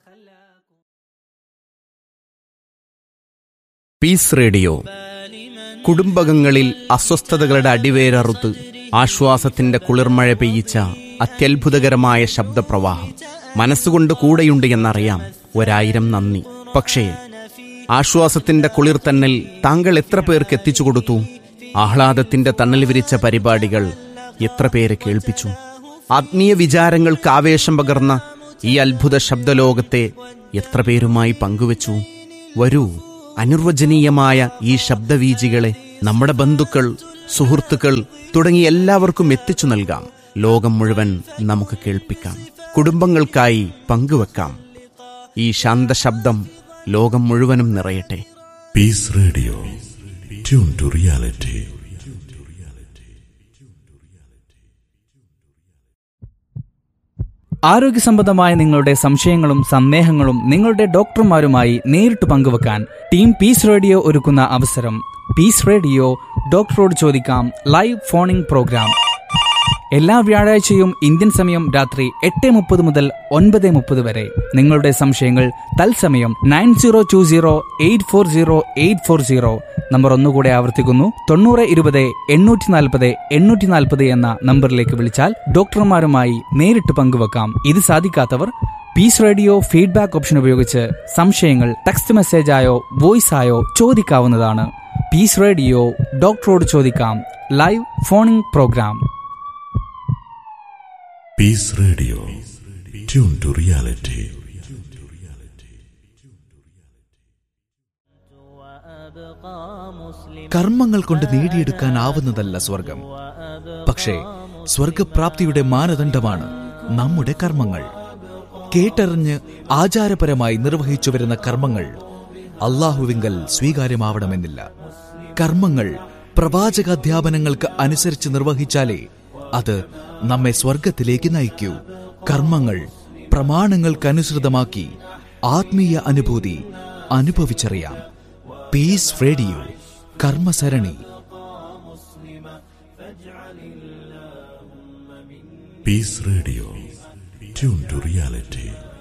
piece radio കുടുംബകങ്ങളിൽ അസ്വസ്ഥതകളുടെ അടിവേരറുത്ത് ആശ്വാസത്തിന്റെ കുളിർമഴ പെയ്യിച്ച അത്യത്ഭുതകരമായ ശബ്ദപ്രവാഹം മനസ്സുകൊണ്ട് കൂടെയുണ്ട് എന്നറിയാം ഒരായിരം നന്ദി പക്ഷേ ആശ്വാസത്തിന്റെ കുളിർ തന്നൽ താങ്കൾ എത്ര പേർക്ക് എത്തിച്ചു കൊടുത്തു ആഹ്ലാദത്തിന്റെ തണൽ വിരിച്ച പരിപാടികൾ എത്ര പേരെ കേൾപ്പിച്ചു ആത്മീയ വിചാരങ്ങൾക്ക് ആവേശം പകർന്ന ഈ അത്ഭുത ശബ്ദലോകത്തെ എത്ര പേരുമായി പങ്കുവച്ചു വരൂ അനിർവചനീയമായ ഈ ശബ്ദവീജികളെ നമ്മുടെ ബന്ധുക്കൾ സുഹൃത്തുക്കൾ തുടങ്ങി എല്ലാവർക്കും എത്തിച്ചു നൽകാം ലോകം മുഴുവൻ നമുക്ക് കേൾപ്പിക്കാം കുടുംബങ്ങൾക്കായി പങ്കുവെക്കാം ഈ ശാന്തശബ്ദം ലോകം മുഴുവനും നിറയട്ടെ peace radio tune to reality ആരോഗ്യസംബന്ധമായ നിങ്ങളുടെ സംശയങ്ങളും സന്ദേഹങ്ങളും നിങ്ങളുടെ ഡോക്ടർമാരുമായി നേരിട്ട് പങ്കുവെക്കാൻ ടീം പീസ് റേഡിയോ ഒരുക്കുന്ന അവസരം പീസ് റേഡിയോ ഡോക്ടറോട് ചോദിക്കാം ലൈവ് ഫോണിംഗ് പ്രോഗ്രാം എല്ലാ വ്യാഴാഴ്ചയും ഇന്ത്യൻ സമയം രാത്രി എട്ട് മുപ്പത് മുതൽ ഒൻപത് മുപ്പത് വരെ നിങ്ങളുടെ സംശയങ്ങൾ തത്സമയം nine zero two zero eight four zero eight four zero number ഒന്നുകൂടെ ആവർത്തിക്കുന്നു തൊണ്ണൂറ് ഇരുപത് എണ്ണൂറ്റി നാൽപ്പത് എണ്ണൂറ്റി നാൽപ്പത് എന്ന നമ്പറിലേക്ക് വിളിച്ചാൽ ഡോക്ടർമാരുമായി നേരിട്ട് പങ്കുവെക്കാം ഇത് സാധിക്കാത്തവർ പീസ് റേഡിയോ ഫീഡ്ബാക്ക് ഓപ്ഷൻ ഉപയോഗിച്ച് സംശയങ്ങൾ ടെക്സ്റ്റ് മെസ്സേജ് ആയോ വോയിസ് ആയോ ചോദിക്കാവുന്നതാണ് പീസ് റേഡിയോ ഡോക്ടറോട് ചോദിക്കാം live phoning programme peace radio tune to reality കർമ്മങ്ങൾ കൊണ്ട് നേടിയെടുക്കാനാവുന്നതല്ല സ്വർഗം പക്ഷേ സ്വർഗപ്രാപ്തിയുടെ മാനദണ്ഡമാണ് നമ്മുടെ കർമ്മങ്ങൾ കേട്ടറിഞ്ഞ് ആചാരപരമായി നിർവഹിച്ചു വരുന്ന കർമ്മങ്ങൾ അള്ളാഹുവിങ്കൽ സ്വീകാര്യമാവണമെന്നില്ല കർമ്മങ്ങൾ പ്രവാചകാധ്യാപനങ്ങൾക്ക് അനുസരിച്ച് നിർവഹിച്ചാലേ അത് നമ്മെ സ്വർഗത്തിലേക്ക് നയിക്കൂ കർമ്മങ്ങൾ പ്രമാണങ്ങൾക്കനുസൃതമാക്കി ആത്മീയ അനുഭൂതി അനുഭവിച്ചറിയാം പീസ് റേഡിയോ കർമ്മസരണി peace radio tune to reality